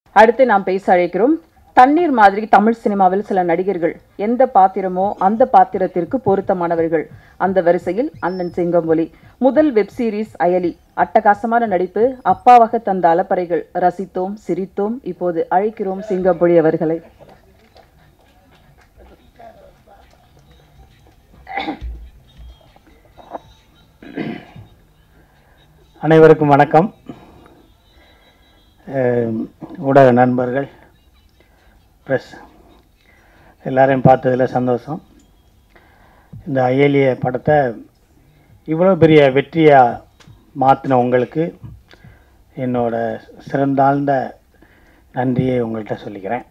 அடுத்து நாம் பேச அழைக்கிறோம் தண்ணீர் மாதிரி தமிழ் சினிமாவில் சில நடிகர்கள் எந்த பாத்திரமோ அந்த பாத்திரத்திற்கு பொருத்தமானவர்கள் அந்த வரிசையில் அண்ணன் சிங்கம்பொலி முதல் வெப் சீரிஸ் அயலி அட்டகாசமான நடிப்பு அப்பாவாக தந்த அலப்பறைகள் ரசித்தோம் சிரித்தோம் இப்போது அழைக்கிறோம் சிங்கம்பொலி அவர்களை அனைவருக்கும் வணக்கம் அஹ், ஊடக நண்பர்கள் ப்ரெஸ் எல்லாரையும் பார்த்ததில் சந்தோஷம் இந்த அயலிய படத்தை இவ்வளோ பெரிய வெற்றியாக மாற்றின உங்களுக்கு என்னோட சிறந்தாழ்ந்த நன்றியை உங்கள்கிட்ட சொல்லிக்கிறேன்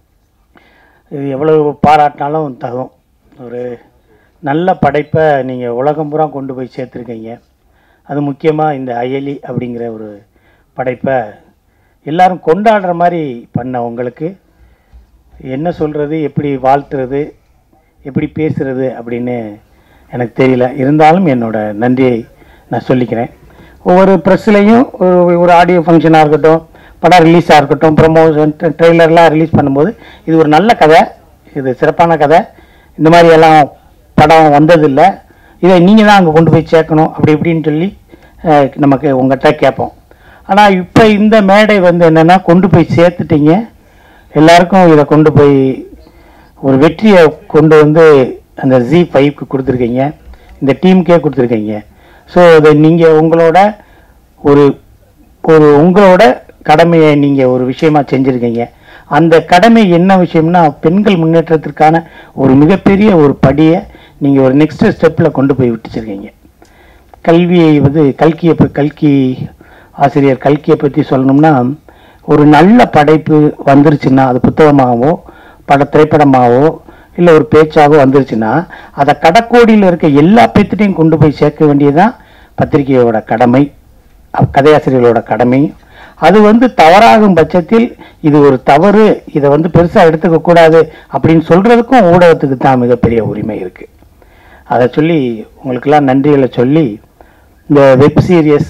இது எவ்வளவு பாராட்டினாலும் தகும் ஒரு நல்ல படைப்பை நீங்கள் உலகம் பூரா கொண்டு போய் சேர்த்துருக்கீங்க அது முக்கியமாக இந்த அயலி அப்படிங்கிற ஒரு படைப்பை எல்லாரும் கொண்டாடுற மாதிரி பண்ண உங்களுக்கு என்ன சொல்கிறது எப்படி வாழ்த்துறது எப்படி பேசுறது அப்படின்னு எனக்கு தெரியல இருந்தாலும் என்னோட நன்றியை நான் சொல்லிக்கிறேன் ஒவ்வொரு ப்ரெஸ்லையும் ஒரு ஒரு ஆடியோ ஃபங்க்ஷனாக இருக்கட்டும் படம் ரிலீஸாக இருக்கட்டும் ப்ரமோஷன் ட்ரெய்லர்லாம் ரிலீஸ் பண்ணும்போது இது ஒரு நல்ல கதை இது சிறப்பான கதை இந்த மாதிரி எல்லாம் படம் வந்ததில்லை இதை நீங்கள் தான் அங்கே கொண்டு போய் சேர்க்கணும் அப்படி இப்படின்னு சொல்லி அஹ், நமக்கு உங்கள்கிட்ட கேட்போம் ஆனால் இப்போ இந்த மேடை வந்து என்னென்னா கொண்டு போய் சேர்த்துட்டீங்க எல்லாருக்கும் இதை கொண்டு போய் ஒரு வெற்றியை கொண்டு வந்து அந்த ஜி ஃபைவ்க்கு கொடுத்துருக்கீங்க இந்த டீமுக்கே கொடுத்துருக்கீங்க ஸோ இதை நீங்கள் உங்களோட ஒரு ஒரு உங்களோட கடமையை நீங்கள் ஒரு விஷயமா செஞ்சுருக்கீங்க அந்த கடமை என்ன விஷயம்னா பெண்கள் முன்னேற்றத்திற்கான ஒரு மிகப்பெரிய ஒரு படியை நீங்கள் ஒரு நெக்ஸ்ட் ஸ்டெப்பில் கொண்டு போய் விட்டுச்சிருக்கீங்க கல்வியை வந்து கல்கியை ப- கல்கி ஆசிரியர் கல்கியை பற்றி சொல்லணும்னா ஒரு நல்ல படைப்பு வந்துருச்சுன்னா அது புத்தகமாகவோ பட திரைப்படமாகவோ இல்லை ஒரு பேச்சாகவோ வந்துருச்சுன்னா அதை கடக்கோடியில் இருக்க எல்லா பேர்த்திட்டையும் கொண்டு போய் சேர்க்க வேண்டியதுதான் பத்திரிகையோட கடமை அ- கதையாசிரியர்களோட கடமை அது வந்து தவறாகும் பட்சத்தில் இது ஒரு தவறு இதை வந்து பெருசாக எடுத்துக்க கூடாது அப்படின்னு சொல்றதுக்கும் ஊடகத்துக்கு தான் மிகப்பெரிய உரிமை இருக்கு அதை சொல்லி உங்களுக்கெல்லாம் நன்றிகளை சொல்லி இந்த web series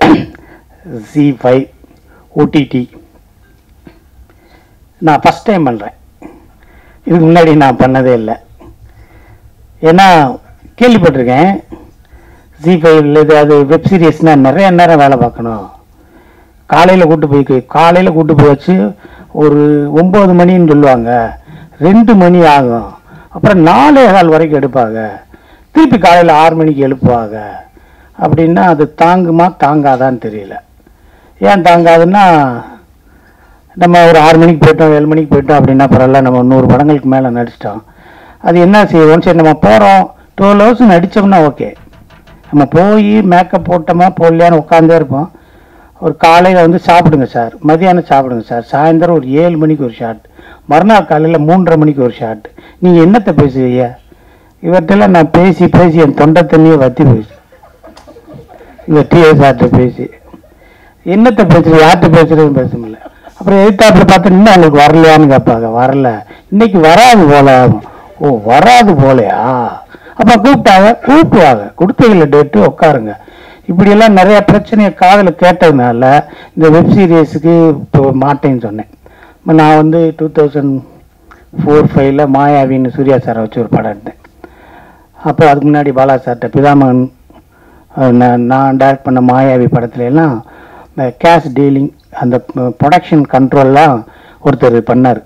Zee five OTT நான் ஃபஸ்ட் டைம் பண்ணுறேன் இதுக்கு முன்னாடி நான் பண்ணதே இல்லை ஏன்னா கேள்விப்பட்டிருக்கேன் ஜி ஃபைவ்ல இது அது வெப் சீரியஸ்னால் நிறைய நேரம் வேலை பார்க்கணும் காலையில் கூட்டு போய் காலையில் கூட்டு போய் வச்சு ஒரு ஒம்பது மணின்னு சொல்லுவாங்க ரெண்டு மணி ஆகும் அப்புறம் நாலே கால் வரைக்கும் எடுப்பாங்க திருப்பி காலையில் ஆறு மணிக்கு எழுப்புவாங்க அப்படின்னா அது தாங்குமா தாங்காதான்னு தெரியல ஏன் தாங்காதுன்னா நம்ம ஒரு ஆறு மணிக்கு போயிட்டோம் ஏழு மணிக்கு போயிட்டோம் அப்படின்னா பரவாயில்ல நம்ம நூறு படங்களுக்கு மேலே நடிச்சிட்டோம் அது என்ன செய்வோம் சரி நம்ம போகிறோம் டுவெல் ஹவர்ஸ் நடித்தோம்னா ஓகே நம்ம போய் மேக்கப் போட்டோமா போடலையான்னு உட்காந்தே இருப்போம் ஒரு காலையில் வந்து சாப்பிடுங்க சார் மதியானம் சாப்பிடுங்க சார் சாயந்தரம் ஒரு ஏழு மணிக்கு ஒரு ஷாட் மறுநாள் காலையில் மூன்றரை மணிக்கு ஒரு ஷாட் நீங்கள் என்னத்தை பேசுவீங்க இவர்கிட்டலாம் நான் பேசி பேசி என் தொண்டை தண்ணியை வத்தி போயிடுச்சு இந்த டிஎஸ்ஆர்ட்ட பேசி என்னத்தை பேசுறது யார்கிட்ட பேசுறதுன்னு பேச முடியல அப்புறம் எதிர்த்தாப்புல பார்த்தா இன்னும் அவங்களுக்கு வரலையான்னு கேட்பாங்க வரல இன்னைக்கு வராது போல ஓ வராது போலையா அப்ப கூப்பிட்டாங்க கூப்பிடுவாங்க கொடுத்தீங்கள டேட்டு உட்காருங்க இப்படியெல்லாம் நிறைய பிரச்சனையை காதில் கேட்டதுனால இந்த வெப் சீரியஸுக்கு இப்போ மாட்டேன்னு சொன்னேன் இப்ப நான் வந்து டூ தௌசண்ட் ஃபோர் ஃபைவ்ல மாயாவின்னு சூர்யா சாரை வச்சு ஒரு படம் எடுத்தேன் அப்போ அதுக்கு முன்னாடி பாலா சார்கிட்ட பிதாமகன் அஹ், நான் நான் டைரக்ட் பண்ண மாயாவி படத்துல எல்லாம் கேஷ் டீலிங் அந்த ப்ரொடக்ஷன் கண்ட்ரோல்லாம் ஒருத்தர் பண்ணார்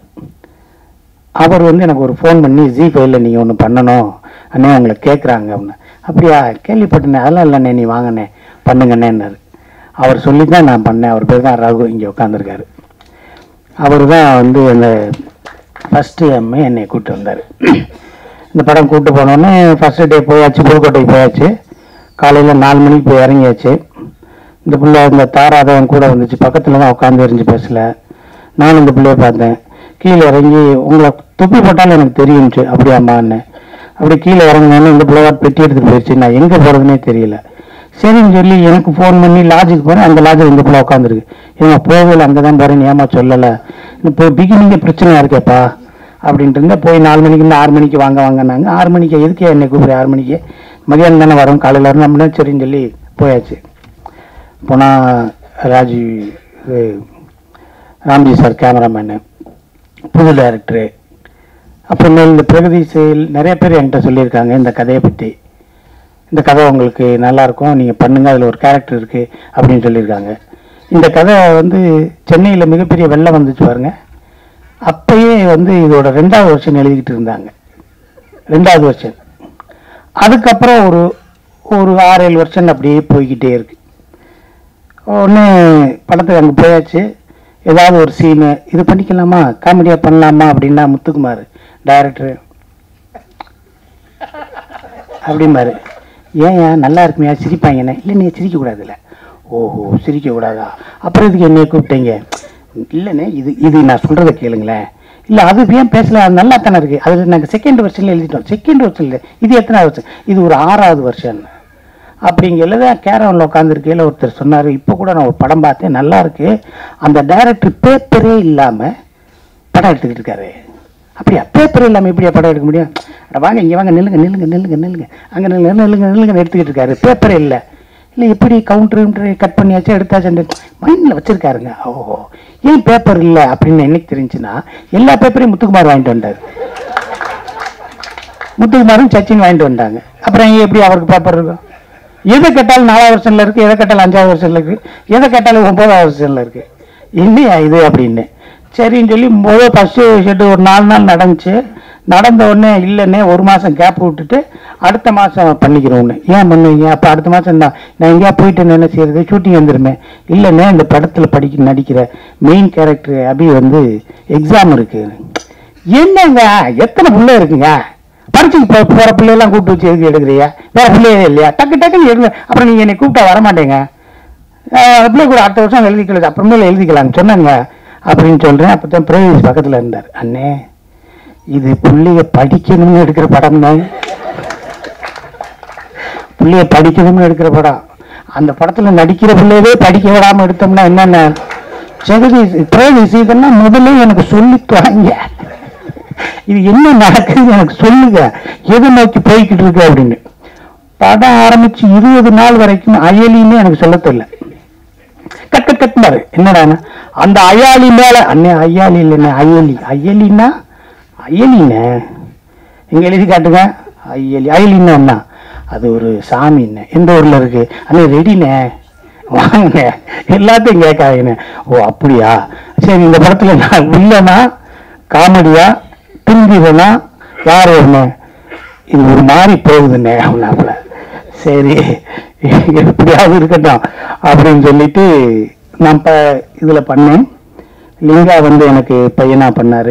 அவர் வந்து எனக்கு ஒரு ஃபோன் பண்ணி ஜி ஃபைவ்ல நீங்கள் ஒன்று பண்ணணும் அண்ணே உங்களை கேட்குறாங்க அப்படின்னு அப்படியா கேள்விப்பட்டேனே அதெல்லாம் இல்லைண்ணே நீ வாங்கண்ணே பண்ணுங்கண்ணேன்னாரு அவர் சொல்லி தான் நான் பண்ணேன் அவர் பேர் தான் ரகு இங்கே உட்காந்துருக்காரு அவர் தான் வந்து அந்த ஃபஸ்ட்டு எம்ஏ என்னை கூப்பிட்டு வந்தார் இந்த படம் கூப்பிட்டு போனோடனே ஃபஸ்ட்டு டே போயாச்சு புதுக்கோட்டைக்கு போயாச்சு காலையில் நாலு மணிக்கு போய் இறங்கியாச்சு இந்த பிள்ளை இந்த தாராதவன் கூட வந்துச்சு பக்கத்தில் தான் உட்காந்து எரிஞ்சு பேசல நானும் இந்த பிள்ளைய பார்த்தேன் கீழே இறங்கி உங்களை துப்பி போட்டாலும் எனக்கு தெரியும்ச்சு அப்படியாம்மான்னு அப்படி கீழே இறங்கினோன்னு இந்த பிள்ளை பெட்டி எடுத்துட்டு போயிடுச்சு நான் எங்கே போகிறதுனே தெரியல சரின்னு சொல்லி எனக்கு ஃபோன் பண்ணி லாட்ஜுக்கு போகிறேன் அந்த லாட்ஜில் இந்த பிள்ளை உட்காந்துருக்கு ஏமா போகல அங்கே தான் போகிறேன் ஏமா சொல்லலை இப்போ பிகினிங்கே பிரச்சனையா இருக்கேப்பா அப்படின்ட்டு இருந்தா போய் நாலு மணிக்கு இருந்து ஆறு மணிக்கு வாங்க வாங்கினாங்க ஆறு மணிக்கு எதுக்கு என்னை கூப்பிடு ஆறு மணிக்கு மதியானம் தானே வரும் காலையில் வரும் அப்படின்னா சரின்னு சொல்லி போயாச்சு போனால் ராஜி இது ராம்ஜி சார் கேமராமேனு புது டைரக்டரு அப்புறமேல் இந்த பிரகதி செயல் நிறைய பேர் என்கிட்ட சொல்லியிருக்காங்க இந்த கதையை பற்றி இந்த கதை உங்களுக்கு நல்லா இருக்கும் நீங்கள் பண்ணுங்க அதில் ஒரு கேரக்டர் இருக்கு அப்படின்னு சொல்லியிருக்காங்க இந்த கதை வந்து சென்னையில் மிகப்பெரிய வெள்ளம் வந்துச்சு பாருங்க அப்பயே வந்து இதோட ரெண்டாவது வருஷன் எழுதிக்கிட்டு இருந்தாங்க ரெண்டாவது வருஷன் அதுக்கப்புறம் ஒரு ஒரு ஆறு ஏழு வருஷம் அப்படியே போய்கிட்டே இருக்கு ஒன்று படத்துக்கு அங்கே போயாச்சு ஏதாவது ஒரு சீனு இது பண்ணிக்கலாமா காமெடியாக பண்ணலாமா அப்படின்னா முத்துக்குமார் டைரக்டரு அப்படிம்பாரு ஏன் ஏன் நல்லா இருக்குமையா சிரிப்பாங்கண்ணே இல்லை நீ சிரிக்கக்கூடாதுல்ல ஓஹோ சிரிக்கக்கூடாதா அப்புறம் இதுக்கு என்னைய கூப்பிட்டீங்க இல்லைண்ணே இது இது நான் சொல்கிறத கேளுங்களேன் இல்லை அது ஏன் பேசல அது நல்லா தானே இருக்குது அதில் நாங்கள் செகண்ட் வருஷனில் எழுதிட்டோம் செகண்ட் வருஷம் இல்லை இது எத்தனாவது வருஷம் இது ஒரு ஆறாவது வருஷம் அப்படிங்கிறத தான் கேரவனில் உட்காந்துருக்கையில் ஒருத்தர் சொன்னார் இப்போ கூட நான் ஒரு படம் பார்த்தேன் நல்லா இருக்கு அந்த டைரக்டர் பேப்பரே இல்லாமல் படம் எடுத்துக்கிட்டு இருக்காரு அப்படியா பேப்பர் இல்லாமல் எப்படியா படம் எடுக்க முடியும் அட வாங்க இங்கே வாங்க நில்லுங்க நில்லுங்க நில்லுங்க நில்லுங்க அங்கே நில்லுங்க நில்லுங்க நில்லுங்க எடுத்துக்கிட்டு இருக்காரு பேப்பரே இல்லை இல்லை எப்படி கவுண்டர் கட் பண்ணியாச்சு எடுத்தாச்சு மைண்டில் வச்சிருக்காருங்க ஓஹோ ஏன் பேப்பர் இல்லை அப்படின்னு என்னைக்கு தெரிஞ்சுன்னா எல்லா பேப்பரையும் முத்துக்குமார் வாங்கிட்டு வந்தார் முத்துக்குமாரும் சச்சின் வாங்கிட்டு வந்தாங்க அப்புறம் எப்படி அவருக்கு பேப்பர் இருக்கும் எதை கேட்டாலும் நாலாவது வருஷம்ல இருக்கு எதை கேட்டாலும் அஞ்சாவது வருஷம்ல இருக்கு எதை கேட்டாலும் ஒன்பதாவது வருஷம்ல இருக்கு இல்லையா இது அப்படின்னு சரின்னு சொல்லி முதல் ஃபஸ்ட்டு ஷெட்டு ஒரு நாலு நாள் நடந்துச்சு நடந்த உடனே இல்லைன்னே ஒரு மாதம் கேப் விட்டுட்டு அடுத்த மாதம் பண்ணிக்கிறோன்னு ஏன் பண்ணுவீங்க அப்போ அடுத்த மாதம் தான் நான் எங்கேயா போயிட்டு என்ன செய்யறது ஷூட்டிங் வந்துருமே இல்லைண்ணே இந்த படத்தில் படிக்க நடிக்கிற மெயின் கேரக்டர் அபி வந்து எக்ஸாம் இருக்கு என்னங்க எத்தனை பிள்ளை இருக்குங்க பரிச்சுக்கு போ போகிற பிள்ளையெல்லாம் கூப்பிட்டு வச்சு எதுக்கு எடுக்கிறியா வேற பிள்ளையே இல்லையா டக்கு டக்குன்னு எடுங்க அப்புறம் நீங்கள் என்னை கூப்பிட்டா வர மாட்டேங்க பிள்ளை கூட அடுத்த வருஷம் எழுதிக்கலாம் அப்புறமேல எழுதிக்கலாம்னு சொன்னாங்க அப்படின்னு சொல்கிறேன் அப்போ தான் பிரவேஷ் பக்கத்தில் இருந்தார் அண்ணே இது பிள்ளைய படிக்கணும்னு எடுக்கிற படம் தான் பிள்ளைய படிக்கணும்னு எடுக்கிற படம் அந்த படத்துல நடிக்கிற பிள்ளையவே படிக்க விடாம எடுத்தோம்னா என்னென்ன ஜெகதீஷ் பிரேதீஷ் இதெல்லாம் முதல்ல எனக்கு சொல்லி வாங்க இது என்ன நடக்குதுன்னு எனக்கு சொல்லுங்க எதை நோக்கி போய்கிட்டு இருக்கு அப்படின்னு படம் ஆரம்பிச்சு இருபது நாள் வரைக்கும் அயலின்னு எனக்கு சொல்ல தெரியல கட் கட் கட்னாரு என்னடான்னா அந்த அயாளி மேல அண்ணே ஐயாளி இல்லைண்ணே அயலி அயலின்னா அயலிண்ணே இங்க எழுதி காட்டுங்க அயலி அயலின்னா என்ன அது ஒரு சாமிண்ணே எந்த ஊர்ல இருக்கு அண்ணே ரெடிண்ணே வாங்க எல்லாத்தையும் கேட்காதீங்கண்ணே ஓ அப்படியா சரி இந்த படத்துல நான் இல்லைன்னா காமெடியா பிந்திதனா யார் வரணும் இது ஒரு மாதிரி போகுதுண்ணே அப்படின்னாப்புல சரி எப்படியாவது இருக்கட்டும் அப்படின்னு சொல்லிட்டு நான் இப்போ இதில் பண்ணேன் லிங்கா வந்து எனக்கு பையனாக பண்ணார்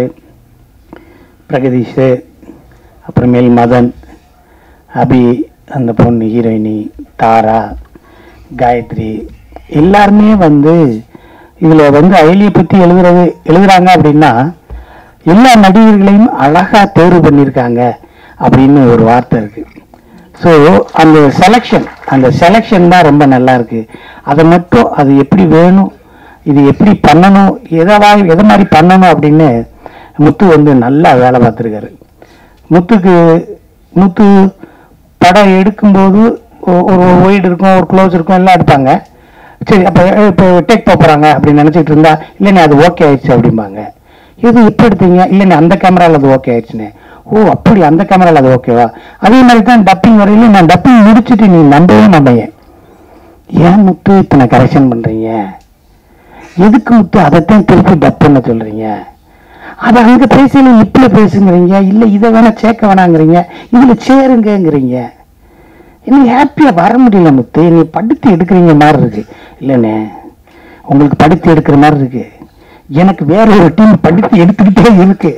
பிரகதீஷ் அப்புறமேல் மதன் அபி அந்த பொண்ணு ஹீரோயினி தாரா காயத்ரி எல்லாருமே வந்து இதில் வந்து அயலியை பற்றி எழுதுறது எழுதுறாங்க அப்படின்னா எல்லா நடிகர்களையும் அழகா தேர்வு பண்ணியிருக்காங்க அப்படின்னு ஒரு வார்த்தை இருக்கு ஸோ அந்த செலெக்ஷன் அந்த செலெக்ஷன் தான் ரொம்ப நல்லா இருக்கு அதை மட்டும் அது எப்படி வேணும் இது எப்படி பண்ணணும் எதை வா- எதை மாதிரி பண்ணணும் அப்படின்னு முத்து வந்து நல்லா வேலை பார்த்துருக்காரு முத்துக்கு முத்து படம் எடுக்கும்போது ஒ- ஒரு ஒயிட் இருக்கும் ஒரு க்ளோஸ் இருக்கும் எல்லாம் எடுப்பாங்க சரி அப்போ இப்போ டேக் போகிறாங்க அப்படின்னு நினச்சிட்டு இருந்தா இல்லைண்ணே அது ஓகே ஆயிடுச்சு அப்படிம்பாங்க இது இப்போ எடுத்தீங்க இல்லைண்ணே அந்த கேமராவில் அது ஓகே ஆயிடுச்சுண்ணே ஓ அப்படி அந்த கேமராவில் அது ஓகேவா அதே மாதிரி தான் டப்பிங் வரையிலும் நான் டப்பிங் முடிச்சுட்டு நீ நம்பவே மாட்டேங்க ஏன் முத்து இத்தனை கரெக்ஷன் பண்ணுறீங்க எதுக்கு முத்து அதைத்தான் திருப்பி டப் பண்ண சொல்கிறீங்க அதை அங்கே பேசல இப்படி பேசுங்கிறீங்க இல்லை இதை வேணா சேர்க்க வேணாங்கிறீங்க இதில் சேருங்கங்கிறீங்க இன்னும் ஹாப்பியாக வர முடியல முத்து நீ படுத்து எடுக்கிறீங்க மாதிரி இருக்கு இல்லைண்ணே உங்களுக்கு படுத்து எடுக்கிற மாதிரி இருக்கு எனக்கு வேற ஒரு டீம் படுத்து எடுத்துக்கிட்டே இருக்கு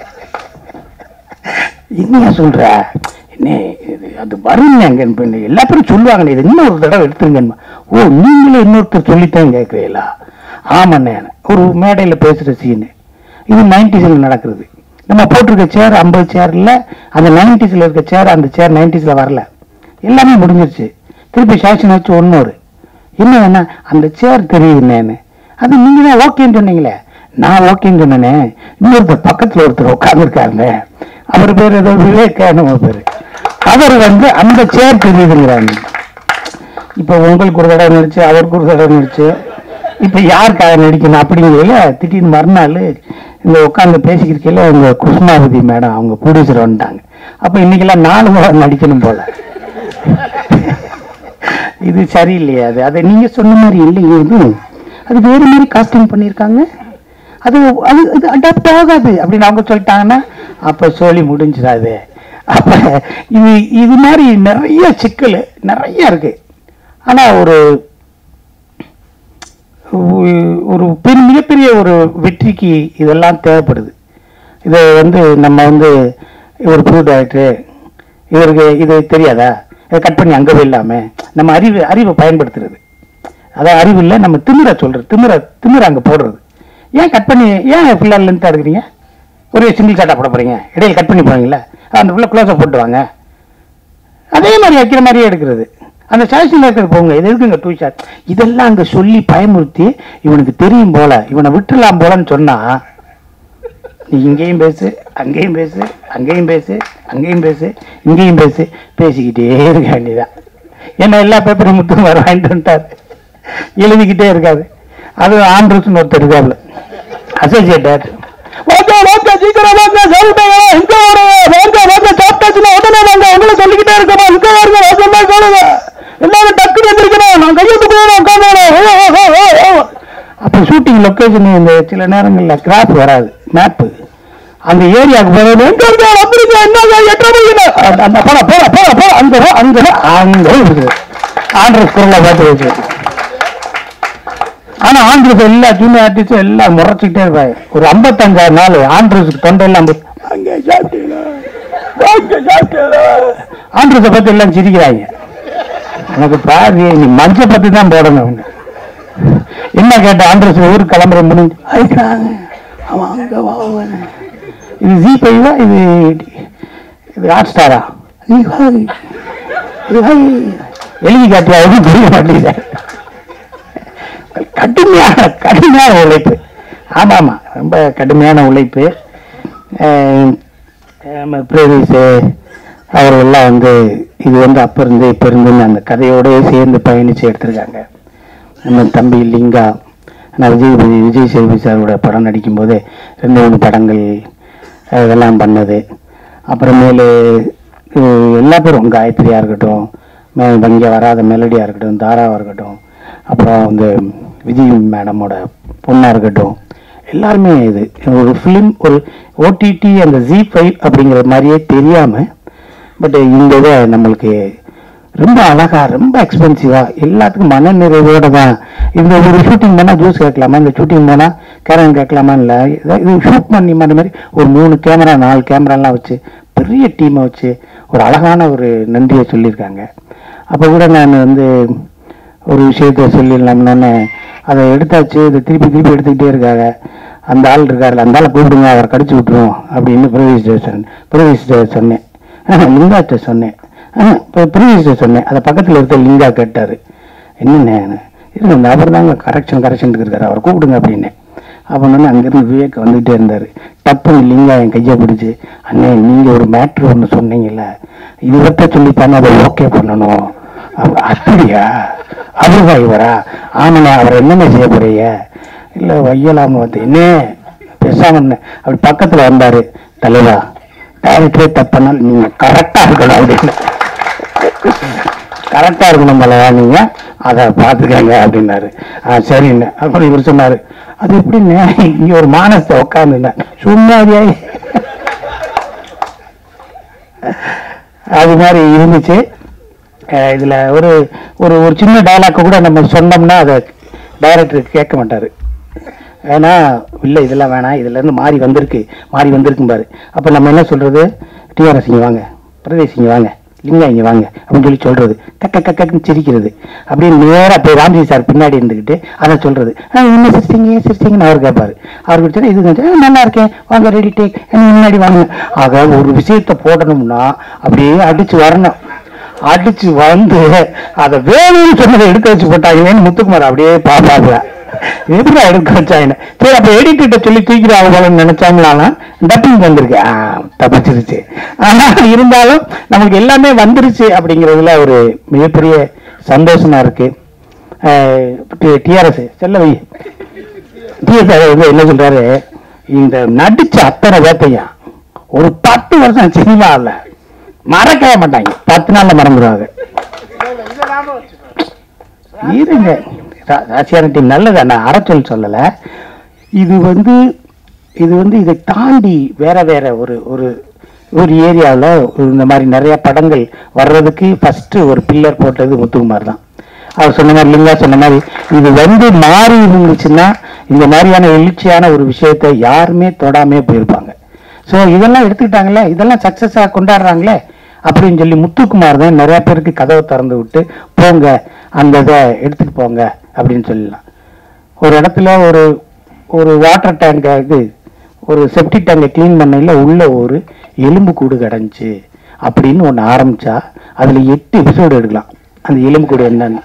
என்னையா சொல்ற என்ன இது அது வருங்க அங்க எல்லா பேரும் சொல்லுவாங்க இது இன்னொரு தடவை எடுத்துருங்கன்னு ஓ நீங்களே இன்னொருத்தர் சொல்லித்தான் கேட்குறீங்களா ஆமாண்ணே ஒரு மேடையில் பேசுகிற சீனு இது நைன்டிஸில் நடக்கிறது நம்ம போட்டிருக்க சேர் ஐம்பது சேர்ல அந்த நைன்டிஸில் இருக்க சேர் அந்த சேர் நைன்டிஸில் வரல எல்லாமே முடிஞ்சிருச்சு திருப்பி சாக்ஷன் வச்சு ஒன்னொரு என்ன வேணா அந்த சேர் தெரியுதுண்ணேன்னு அது நீங்க தான் ஓகேன்னு சொன்னீங்களே நான் ஓகேன்னு சொன்னேனே இன்னொருத்தர் பக்கத்துல ஒருத்தர் உட்காந்துருக்காருங்க அவர் பேர் ஏதோ விவேக் நம்ம பேரு அவர் வந்து அந்த சேர் தெரியுதுங்கிறாங்க இப்போ உங்களுக்கு ஒரு தடவை நடிச்சு அவருக்கு ஒரு தடவை நடிச்சு இப்ப யாருக்காக நடிக்கணும் அப்படிங்கிறதுல திடீர்னு மறுநாள் இந்த உட்காந்து பேசிக்கிறதுல இந்த குஷ்மாவதி மேடம் அவங்க ப்ரொடியூசர் வந்துட்டாங்க அப்ப இன்னைக்கெல்லாம் நாலு முறை நடிக்கணும் போல இது சரியில்லையே அது அதை நீங்க சொன்ன மாதிரி இல்லையே இது அது வேறு மாதிரி காஸ்டிங் பண்ணியிருக்காங்க அது அது அது அடாப்ட் ஆகாது அப்படின்னு அவங்க சொல்லிட்டாங்கன்னா அப்ப சோழி முடிஞ்சிடாது அப்ப இது இது மாதிரி நிறைய சிக்கல் நிறைய இருக்கு ஆனா ஒரு ஒ- ஒரு பெரிய மிகப்பெரிய ஒரு வெற்றிக்கு இதெல்லாம் தேவைப்படுது இதை வந்து நம்ம வந்து ஒரு புது டைரக்டர் இவருக்கு இது தெரியாதா இதை கட் பண்ணி அங்கே போயிடலாமே நம்ம அறிவு அறிவை பயன்படுத்துறது அதான் அறிவு இல்லை நம்ம திமிர சொல்றது திமிர திமிர அங்கே போடுறது ஏன் கட் பண்ணி ஏன் ஃபுல்லாக லென்த்தாக எடுக்கிறீங்க ஒரே சிங்கிள் ஷாட்டாக போட போறீங்க இடையில கட் பண்ணி போறீங்களா அந்த ஃபுல்லாக க்ளோஸாக போட்டு வாங்க அதே மாதிரி வைக்கிற மாதிரியே எடுக்கிறது அந்த சாய்ஸில் இருக்கிறது போங்க இது இருக்குங்க டூ ஷாட் இதெல்லாம் அங்கே சொல்லி பயமுறுத்தி இவனுக்கு தெரியும் போல இவனை விட்டுலாம் போலன்னு சொன்னா நீ இங்கேயும் பேசு அங்கேயும் பேசு அங்கேயும் பேசு அங்கேயும் பேசு இங்கேயும் பேசு பேசிக்கிட்டே இருக்க வேண்டியதான் ஏன்னா எல்லா பேப்பரையும் முத்து வர வாங்கிட்டு வந்துட்டாரு எழுதிக்கிட்டே இருக்காது அது ஆண்ட்ரூஸ்னு ஒருத்தர் இருக்காப்புல அசோசியேட்டர் வாங்க வாங்க சீக்கிரம் வாங்க சாப்பிட்டாங்க இங்க வாங்க வாங்க வாங்க சாப்பிட்டாச்சுன்னா உடனே வாங்க உங்களை சொல்லிக்கிட்டே இருக்கமா இங்க வாங்க நான் சொன்னா சொல்லுங்க எல்லாரும் டக்குனு எந்திரிக்கணும் நான் கையெழுத்து போகணும் உட்காந்து அப்போ ஷூட்டிங் லொக்கேஷன் இந்த சில நேரங்களில் கிராஃப் வராது மேப்பு அந்த ஏரியாவுக்கு போகிறது எங்க இருக்கா வந்துருங்க என்னங்க எட்டரை மணிக்கு அந்த- அந்த போட போட போட போட அங்க போ, அங்க போ, அங்க இருக்குது ஆண்ட்ரஸ் குரலை பார்த்து வச்சு ஆனா ஆண்ட்ரஸ் எல்லா ஜூனியர் ஆர்டிஸ்டும் எல்லாம் முறைச்சிக்கிட்டே இருப்பாங்க ஒரு ஐம்பத்தஞ்சாறு நாள் ஆண்ட்ரஸுக்கு தொண்டெல்லாம் போய், அங்க சாப்பிட்டீங்களா அங்க சாப்பிட்டீங்களா ஆண்ட்ரஸை பத்தி எல்லாம் சிரிக்கிறாங்க எனக்கு பாரு நீ மஞ்சள் பத்தி தான் போடணும் அவங்க என்ன கேட்ட ஆண்ட்ரஸ் ஊருக்கு கிளம்புற முடிஞ்சு அதுக்குறாங்க அவன் அங்க வாங்க இது ஜி பைவா இது இது ஹாட் ஸ்டாரா இது ஹாய். இது ஹாய். எழுதி காட்டியா எதுவும் புரிய மாட்டேங்குது கடுமையான கடுமையான உழைப்பு ஆமாம் ஆமாம் ரொம்ப கடுமையான உழைப்பு பிரதீஷ் அவர்கள்லாம் வந்து இது வந்து அப்போ இருந்து இப்போ இருந்துன்னு அந்த கதையோடய சேர்ந்து பயணித்து எடுத்திருக்காங்க நம்ம தம்பி லிங்கா நான் விஜய் விஜய் சேல்வி சாரோட படம் நடிக்கும்போது ரெண்டு மூணு படங்கள் அஹ், இதெல்லாம் பண்ணது அப்புறமேலு அஹ், எல்லா பேரும் காயத்ரியாக இருக்கட்டும் மே- இங்கே வராத மெலடியாக இருக்கட்டும் தாராவாக இருக்கட்டும் அப்புறம் இந்த விஜய் மேடமோட பொண்ணாக இருக்கட்டும் எல்லாருமே இது ஒரு ஃபிலிம் ஒரு ஓடிடி அந்த ஜி ஃபைவ் அப்படிங்கிற மாதிரியே தெரியாமல் பட் இந்த இதை நம்மளுக்கு ரொம்ப அழகா ரொம்ப எக்ஸ்பென்சிவா எல்லாத்துக்கும் மன நிறைவோட தான் இந்த ஒரு ஷூட்டிங் பண்ணா ஜூஸ் கேட்கலாமா இந்த ஷூட்டிங் போனா கேரன் கேட்கலாமா இல்லை இது ஷூட் பண்ணி மாதிரி மாதிரி ஒரு மூணு கேமரா நாலு கேமராலாம் வச்சு பெரிய டீமை வச்சு ஒரு அழகான ஒரு நன்றியை சொல்லியிருக்காங்க அப்போ கூட நான் வந்து ஒரு விஷயத்த சொல்லிடலாம்னு அதை எடுத்தாச்சு இதை திருப்பி திருப்பி எடுத்துக்கிட்டே இருக்காங்க அந்த ஆள் இருக்காருல்ல அந்த ஆளை கூப்பிடுங்க அவரை கடிச்சு விட்டுருவோம் அப்படின்னு பிரவேஷ் சொன்னேன் பிரவேஷ் சொன்னேன் லிங்காட்ட சொன்னேன் இப்போ பிரவேஷ் சொன்னேன் அதை பக்கத்தில் இருக்க லிங்கா கேட்டார் என்னண்ணே இருங்க இந்த அவர் தாங்க கரெக்ஷன் கரெக்ஷனுக்கு இருக்காரு அவரை கூப்பிடுங்க அப்படின்னேன் அப்போ வந்து அங்கேருந்து விவேக் வந்துகிட்டே இருந்தார் டப்புன்னு லிங்கா என் கையை பிடிச்சி அண்ணே நீங்கள் ஒரு மேட்ரு ஒன்று சொன்னீங்கல்ல இவர்கிட்ட சொல்லித்தானே அதை ஓகே பண்ணணும் அவ- அப்படியா அவருதான் இவரா ஆமாண்ணே அவர் என்னென்ன செய்ய போறீங்க இல்லை வையலாம வந்து என்ன பேசாம என்ன அப்படி பக்கத்தில் வந்தாரு தலைவா டைரக்டரே தப்புனால் நீங்க கரெக்டா இருக்கணும் அப்படின்னு கரெக்டா இருக்கணும் தலைவா நீங்க அதை பார்த்துக்கங்க அப்படின்னாரு ஆ சரிண்ணே அப்புறம் இவர் சொன்னாரு அது எப்படிண்ணே இங்க ஒரு மானசத்தை உட்காந்துருந்தேன் சும்மாதியாய் அது மாதிரி இருந்துச்சு அஹ் இதுல ஒரு ஒரு ஒரு சின்ன டயலாக் கூட நம்ம சொன்னோம்னா அதை டைரக்டர் கேட்க மாட்டாரு ஏன்னா இல்லை இதெல்லாம் வேணாம் இதுல இருந்து மாறி வந்திருக்கு மாறி வந்திருக்கும் பாரு அப்ப நம்ம என்ன சொல்றது டிஆர்எஸ் இங்க வாங்க பிரதேஷ் இங்க வாங்க லிங்கா இங்க வாங்க அப்படின்னு சொல்லி சொல்றது கக்க கக்கன்னு சிரிக்கிறது அப்படியே நேரா போய் ராம்ஜி சார் பின்னாடி இருந்துக்கிட்டு அதை சொல்றது "ஆ, என்ன சிரிச்சிங்க சிரிச்சிங்கன்னு அவர் கேட்பாரு அவர் கிட்ட இது கொஞ்சம், "ஆ, நல்லா இருக்கேன் வாங்க ரெடி டேக் முன்னாடி வாங்க ஆக ஒரு விஷயத்தை போடணும்னா அப்படியே அடிச்சு வரணும் அடிச்சு வந்து அதை வேணும்னு சொன்னதை எடுக்க வச்சு போட்டாங்களேன்னு முத்துக்குமார் அப்படியே பாப்பாங்க எப்படி எடுக்க வச்சாங்க சரி அப்ப எடிட்டர்கிட்ட சொல்லி தூக்கிடுவாங்க போலன்னு நினைச்சாங்களானா டப்பிங் வந்திருக்கு ஆ, தப்பிச்சிருச்சு ஆனா இருந்தாலும் நமக்கு எல்லாமே வந்துருச்சு அப்படிங்கிறதுல ஒரு மிகப்பெரிய சந்தோஷமா இருக்கு டிஆர்எஸ் செல்லவை டிஎஸ்ஆர் வந்து என்ன சொல்றாரு இந்த நடிச்ச அத்தனை வேட்டையா ஒரு பத்து வருஷம் சினிமாவில் மறக்கவே மாட்டாங்க பத்து நாள்ல மறந்துடுவாங்க இருங்க ரா- ராசியான டீம் நல்லது நான் அறச்சொல் சொல்லல இது வந்து இது வந்து இதை தாண்டி வேற வேற ஒரு ஒரு ஒரு ஏரியாவில் இந்த மாதிரி நிறைய படங்கள் வர்றதுக்கு ஃபர்ஸ்ட் ஒரு பில்லர் போட்டது முத்துக்குமார் தான் அவர் சொன்ன மாதிரி லிங்கா சொன்ன மாதிரி இது வந்து மாறி இருந்துச்சுன்னா இந்த மாதிரியான எழுச்சியான ஒரு விஷயத்தை யாருமே தொடாமே போயிருப்பாங்க ஸோ இதெல்லாம் எடுத்துக்கிட்டாங்களே இதெல்லாம் சக்ஸஸாக கொண்டாடுறாங்களே அப்படின்னு சொல்லி முத்துக்குமார் தான் நிறைய பேருக்கு கதவை திறந்து விட்டு போங்க அந்த இதை எடுத்துட்டு போங்க அப்படின்னு சொல்லலாம் ஒரு இடத்துல ஒரு ஒரு வாட்டர் டேங்கை இது ஒரு செப்டி டேங்கை க்ளீன் பண்ணையில் உள்ள ஒரு எலும்பு கூடு கிடந்துச்சு அப்படின்னு ஒன்று ஆரம்பிச்சா அதில் எட்டு எபிசோடு எடுக்கலாம் அந்த எலும்பு கூடு என்னன்னு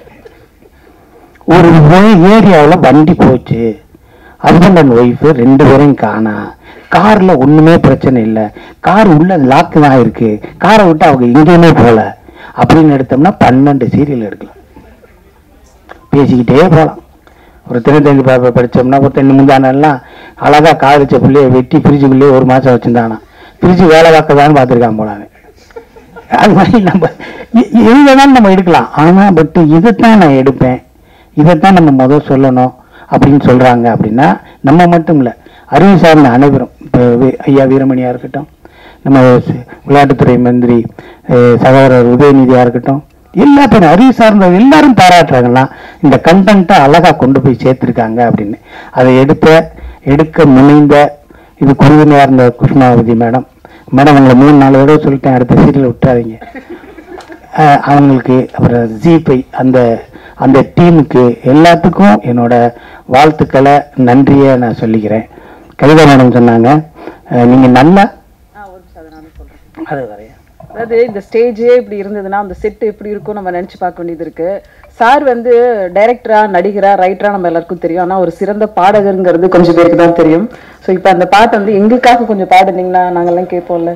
ஒரு ஏரியாவில் வண்டி போச்சு ஹஸ்பண்ட் அண்ட் ஒய்ஃபு ரெண்டு பேரையும் காணா காரில் ஒன்றுமே பிரச்சனை இல்லை கார் உள்ள லாக்கு தான் இருக்கு காரை விட்டு அவங்க எங்கேயுமே போகல அப்படின்னு எடுத்தோம்னா பன்னெண்டு சீரியல் எடுக்கலாம் பேசிக்கிட்டே போகலாம் ஒரு தினத்தந்தி பேப்பர் படித்தோம்னா ஒரு தென்னு முந்தானெல்லாம் அழகாக காதலிச்ச பிள்ளைய வெட்டி ஃப்ரிட்ஜுக்குள்ளேயே ஒரு மாதம் வச்சுருந்தானா ஃப்ரிட்ஜு வேலை பார்க்கதான்னு பார்த்துருக்கான் போலாங்க அது மாதிரி நம்ம எ- எது வேணாலும் நம்ம எடுக்கலாம் ஆனால் பட் இதைத்தான் நான் எடுப்பேன் இதைத்தான் நம்ம முதல் சொல்லணும் அப்படின்னு சொல்கிறாங்க அப்படின்னா நம்ம மட்டும் இல்லை அறிவு சார்ந்த அனைவரும் இப்போ ஐயா வீரமணியாக இருக்கட்டும் நம்ம சி- விளையாட்டுத்துறை மந்திரி அஹ், சகோதரர் உதயநிதியாக இருக்கட்டும் எல்லா பேரும் அறிவு சார்ந்த எல்லாரும் பாராட்டுறாங்கன்னா இந்த கண்டென்ட்டை அழகாக கொண்டு போய் சேர்த்துருக்காங்க அப்படின்னு அதை எடுத்த எடுக்க முனைந்த இது குழுவினையாக இருந்த குஷ்மாவதி மேடம் மேடம் உங்களை மூணு நாலு தடவை சொல்லிட்டேன் அடுத்த சீரியல் விட்டுறாதீங்க அஹ் அவங்களுக்கு அப்புறம் ஜிபை அந்த அந்த டீமுக்கு எல்லாத்துக்கும் என்னோட வாழ்த்துக்களை நன்றியை நான் சொல்லிக்கிறேன் கவிதா மேடம் சொன்னாங்க அஹ் நீங்க நல்லா அது வரையா அதாவது இந்த ஸ்டேஜே இப்படி இருந்ததுன்னா அந்த செட் எப்படி இருக்கும் நம்ம நினைச்சு பார்க்க வேண்டியது இருக்கு சார் வந்து டைரக்டரா நடிகரா ரைட்டரா நம்ம எல்லாருக்கும் தெரியும் ஆனா ஒரு சிறந்த பாடகருங்கிறது கொஞ்சம் பேருக்கு தான் தெரியும் ஸோ இப்போ அந்த பாட்டு வந்து எங்களுக்காக கொஞ்சம் பாடுனீங்கன்னா நாங்கெல்லாம் கேட்போம்ல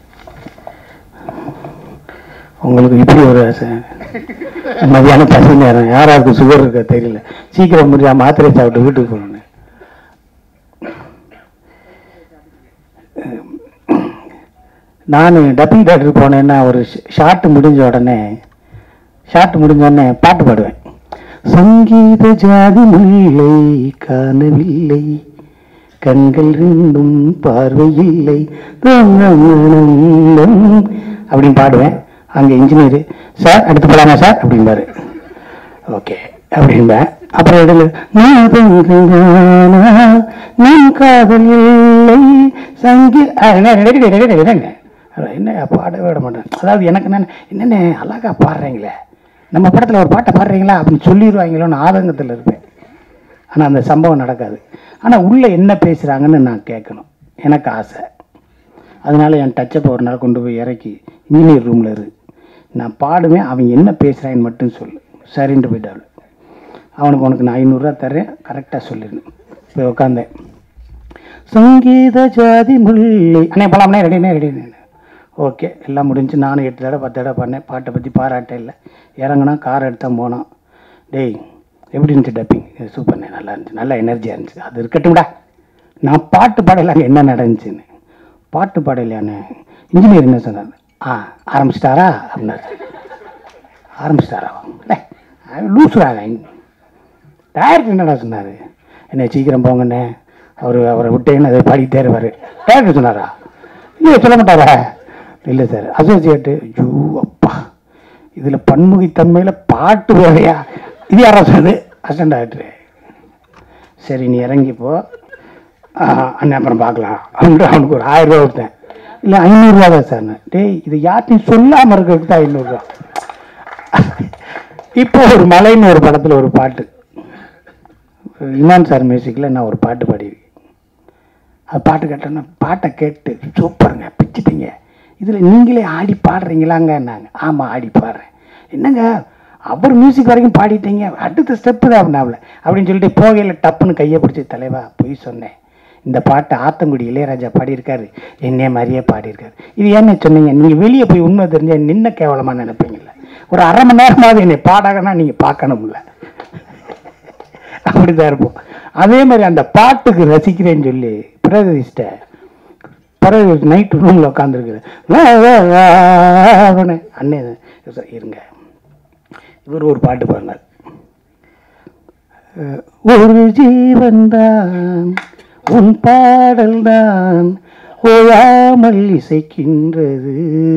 உங்களுக்கு இப்படி ஒரு ஆசை. மதியானம் பசி நேரம் யாராருக்கு சுகர் இருக்கா தெரியல சீக்கிரம் முடிஞ்சா மாத்திரை சாப்பிட்டு வீட்டுக்கு போகணும் நான் டப்பிங் தேட்டருக்கு போனேன்னா ஒரு ஷார்ட் முடிஞ்ச உடனே ஷார்ட் முடிஞ்ச உடனே பாட்டு பாடுவேன் சங்கீத ஜாதி முல்லை காணவில்லை கண்கள் ரெண்டும் பார்வையில்லை அப்படின்னு பாடுவேன் அங்கே இன்ஜினியர் சார் அடுத்து போலாமா சார் அப்படிம்பாரு ஓகே அப்படின்பேன் அப்புறம் இடையில நாதங்களானா நம் காதல் இல்லை சங்கி ஆ, என்ன, ready, ready, ready, ready, ready. அதான் என்ன பாடவே விட மாட்டேன் அதாவது எனக்கு என்ன என்னென்ன அழகா பாடுறீங்களே நம்ம படத்தில் ஒரு பாட்டை பாடுறீங்களா அப்படின்னு சொல்லிடுவாங்களோன்னு ஆதங்கத்தில் இருப்பேன் ஆனால் அந்த சம்பவம் நடக்காது ஆனால் உள்ளே என்ன பேசுகிறாங்கன்னு நான் கேட்கணும் எனக்கு ஆசை அதனால என் டச்சப்பை ஒரு நாள் கொண்டு போய் இறக்கி இன்ஜினியர் ரூமில் இரு நான் பாடுவேன் அவன் என்ன பேசுகிறான்னு மட்டும் சொல்லு சரின்ட்டு போயிட்டாள் அவனுக்கு உனக்கு நான் ஐநூறுரூவா தரேன் கரெக்டாக சொல்லிடணும் போய் உட்காந்தேன் சங்கீத ஜாதி முல்லை அண்ணே போலாம்ண்ணே ரெடினே ரெடினே ஓகே எல்லாம் முடிஞ்சு நானும் எட்டு தடவை பத்து தடவை பண்ணேன் பாட்டை பற்றி பாராட்ட இல்லை இறங்குனா கார் எடுத்தான் போனோம் டேய் எப்படி இருந்துச்சு டப்பிங் சூப்பர்ண்ணே நல்லா இருந்துச்சு நல்லா எனர்ஜியாக இருந்துச்சு அது இருக்கட்டும்டா நான் பாட்டு பாடலாங்க என்ன நடந்துச்சுன்னு பாட்டு பாடலையாண்ணே இன்ஜினியர் என்ன சொன்னார் ஆ ஆரம்பிச்சிட்டாரா அப்படின்னாரு ஆரம்பிச்சிட்டாரா லூசுறாங்க டேரக்டர் என்னடா சொன்னார் என்ன சீக்கிரம் போங்கண்ணே அவர் அவரை விட்டேன்னு அதை பாடிக்கிட்டே இருப்பார் டேரக்டர் சொன்னாரா இல்லை சொல்ல மாட்டாரா இல்லை சார் அசோசியேட்டு ஐயோ அப்பா இதில் பன்முகித்தன்மையில் பாட்டு வேறையா இது யாரா சொன்னது அசிஸ்டன்ட் டேரக்டரு சரி நீ இறங்கி போ ஆ, அண்ணன் அப்புறம் பார்க்கலாம் அவன்ட்டு அவனுக்கு ஒரு ஆயிரம் ரூபா கொடுத்தேன் இல்லை ஐநூறுரூவா தான் சார் டேய் இது யார்ட்டையும் சொல்லாமல் இருக்கிறதுக்கு தான் ஐநூறுரூவா இப்போ ஒரு மலைன்னு ஒரு படத்தில் ஒரு பாட்டு இமான் சார் மியூசிக்கில் நான் ஒரு பாட்டு பாடியிருக்கேன் அது பாட்டு கேட்டோன்னா பாட்டை கேட்டு சூப்பருங்க பிச்சுட்டீங்க இதில் நீங்களே ஆடி பாடுறீங்களாங்க நாங்கள் ஆமாம் ஆடி பாடுறேன் என்னங்க அவர் மியூசிக் வரைக்கும் பாடிட்டீங்க அடுத்த ஸ்டெப்பு தான் அப்படின்னாப்ல அப்படின்னு சொல்லிட்டு போகையில் டப்புன்னு கையை பிடிச்சி தலைவா பொய் சொன்னேன் இந்த பாட்டை ஆத்தங்குடி இளையராஜா பாடியிருக்காரு என்னைய மாதிரியே பாடியிருக்காரு இது ஏன்னு சொன்னீங்க நீங்கள் வெளியே போய் உண்மை தெரிஞ்ச நின்ன கேவலமாக நினைப்பீங்கல்ல ஒரு அரை மணி நேரமாவது என்னை பாடாகனா நீங்கள் பார்க்கணும்ல அப்படிதான் இருப்போம் அதே மாதிரி அந்த பாட்டுக்கு ரசிக்கிறேன்னு சொல்லி பிரதிஷ்ட பிறகு நைட்டு ரூமில் உட்காந்துருக்குது அண்ணே இருங்க இவர் ஒரு பாட்டு பாடினார் அஹ், ஒரு ஜீவன்தான் உன் பாடல்தான் ஓயாமல் இசைக்கின்றது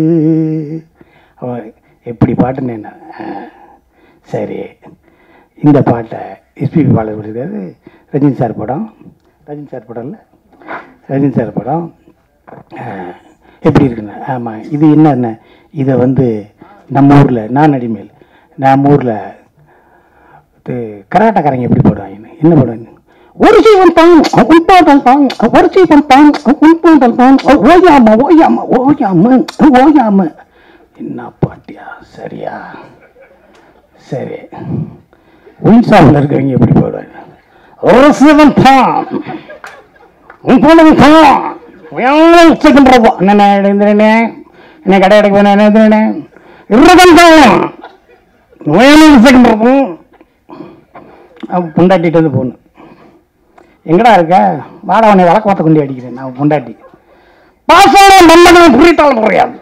அவன் எப்படி பாட்டுன்னு என்ன அஹ், சரி இந்த பாட்டை எஸ்பிபி பாடல் படிக்கிறது ரஜினி சார் படம் ரஜினி சார் படம் இல்லை ரஜினி சார் படம் அஹ், எப்படி இருக்குண்ணே ஆமாம் இது என்னண்ணே இதை வந்து நம்ம ஊரில் நான் அடிமேல் நம்ம ஊரில் இது கராட்டக்காரங்க எப்படி போடுவாங்க என்ன போடுவாங்க ஒரு ஜீவன் தான் உன் பாடல் தான் ஒரு ஜீவன் தான் உன் பாடல் தான் ஓயாம ஓயாம ஓயாம ஓயாம என்ன பாட்டியா சரியா சரி ஒன்சாவில் இருக்கவங்க எப்படி போடுவாங்க ஒரு சிவன் தான் உன் பாடல் தான் உச்சக்கின்றப்போ என்ன எழுந்துறேனே என்ன கடை கடைக்கு போனேன் என்ன எழுதுறேனே இருபது தான் உயர்ந்து செகண்ட் அவன் பொண்டாட்டிட்டு வந்து போகணும் எங்கடா இருக்க வாடா உன்னை விளக்க மாத்த கொண்டு அடிக்கிறேன் நான் பொண்டாட்டி பாசோட மன்னன் புரித்தால் புரியாது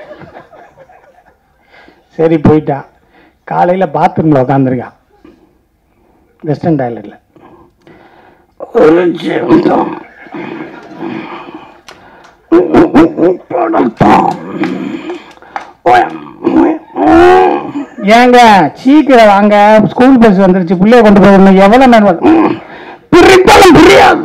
சரி போயிட்டா காலையில் பாத்ரூமில் உட்காந்துருக்கான் வெஸ்டர்ன் டாய்லெட்டில் ஒரு ஜீவன் ஏங்க சீக்கிரம் வாங்க ஸ்கூல் பஸ் வந்துருச்சு பிள்ளைய கொண்டு போகணும் எவ்வளவு நேரம் பிரித்தாலும் புரியாது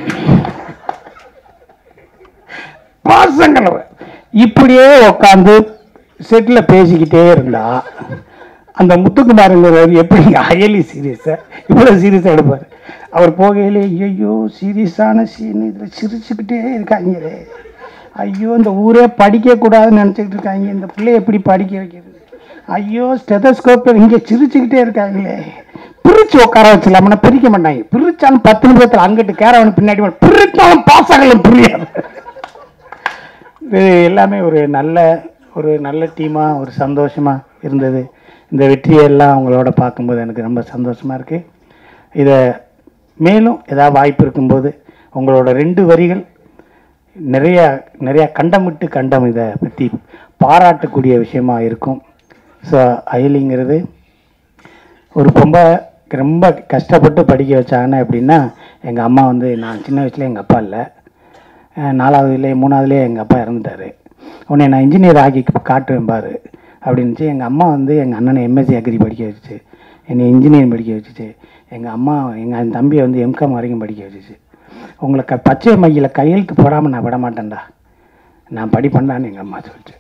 பாசங்கள இப்படியே உட்காந்து செட்டில் பேசிக்கிட்டே இருந்தா அந்த முத்துக்குமாருங்கிறவர் எப்படி அயலி சீரியஸை இவ்வளோ சீரியஸாக எடுப்பார் அவர் போகையிலே ஐயோ சீரியஸான சீன் இதில் சிரிச்சுக்கிட்டே இருக்காங்களே ஐயோ இந்த ஊரே படிக்கக்கூடாதுன்னு நினச்சிக்கிட்டு இருக்காங்க இந்த பிள்ளைய எப்படி படிக்க வைக்கிறது ஐயோ ஸ்டெதஸ்கோப் இங்கே சிரிச்சுக்கிட்டே இருக்காங்களே பிரித்து உட்கார வச்சிடலாம்னா பிரிக்க மாட்டாங்க பிரிச்சாலும் பத்து நிமிஷத்தில் அங்கிட்டு கேரவன் பின்னாடி வரும். பிரித்தாலும் பாசங்களும் புரியாது இது எல்லாமே ஒரு நல்ல ஒரு நல்ல டீமாக ஒரு சந்தோஷமாக இருந்தது இந்த வெற்றியெல்லாம் அவங்களோட பார்க்கும்போது எனக்கு ரொம்ப சந்தோஷமாக இருக்குது இதை மேலும் ஏதாவது வாய்ப்பு இருக்கும்போது உங்களோட ரெண்டு வரிகள் நிறைய நிறைய கண்டமிட்டு கண்டம் இதை பற்றி பாராட்டக்கூடிய விஷயமா இருக்கும் ஸோ அயலிங்கிறது ஒரு பொம்பை ரொம்ப கஷ்டப்பட்டு படிக்க வச்சாங்க அப்படின்னா எங்கள் அம்மா வந்து நான் சின்ன வயசுல எங்கள் அப்பா இல்லை அஹ் நாலாவதுலேயே மூணாவதுலேயே எங்கள் அப்பா இறந்துட்டார் உன்னை நான் இன்ஜினியர் ஆக்கி காட்டுவேன் பாரு அப்படின்னுச்சு எங்கள் அம்மா வந்து எங்கள் அண்ணனை எம்எஸ்சி அக்ரி படிக்க வச்சுச்சு என்னை இன்ஜினியரிங் படிக்க வச்சுச்சு எங்கள் அம்மா எங்கள் தம்பியை வந்து எம்காம் வரைக்கும் படிக்க வச்சுச்சு உங்களை க பச்சை மையில் கையெழுத்து போடாமல் நான் விட மாட்டேன்டா நான் படிப்பேன்டான்னு எங்கள் அம்மா சொல்லிச்சு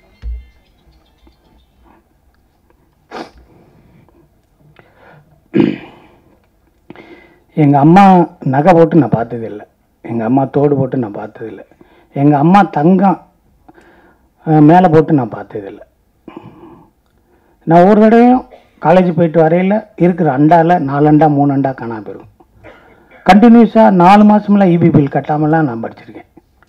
எங்கள் அம்மா நகை போட்டு நான் பார்த்ததில்லை எங்கள் அம்மா தோடு போட்டு நான் பார்த்ததில்லை எங்கள் அம்மா தங்கம் அஹ், மேலே போட்டு நான் பார்த்ததில்லை நான் ஒரு தடவையும் காலேஜ் போயிட்டு வரையில் இருக்கிற அண்டாவில் நாலு அண்டா மூணு அண்டா காணாம போயிடும் கண்டினியூஸாக நாலு மாதமெல்லாம் இபி பில் கட்டாமலாம் நான் படிச்சிருக்கேன்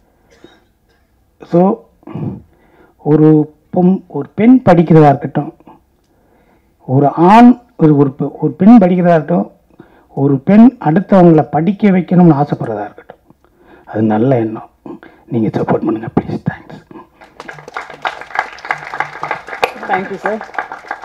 ஸோ ஒரு பொம் ஒரு பெண் படிக்கிறதா இருக்கட்டும் ஒரு ஆண் ஒரு ஒரு பெ- ஒரு பெண் படிக்கிறதா இருக்கட்டும் ஒரு பெண் அடுத்தவங்களை படிக்க வைக்கணும்னு ஆசைப்படுறதா இருக்கட்டும் அது நல்ல எண்ணம் நீங்கள் சப்போர்ட் பண்ணுங்கள் ப்ளீஸ் தேங்க்ஸ் தேங்க்யூ சார்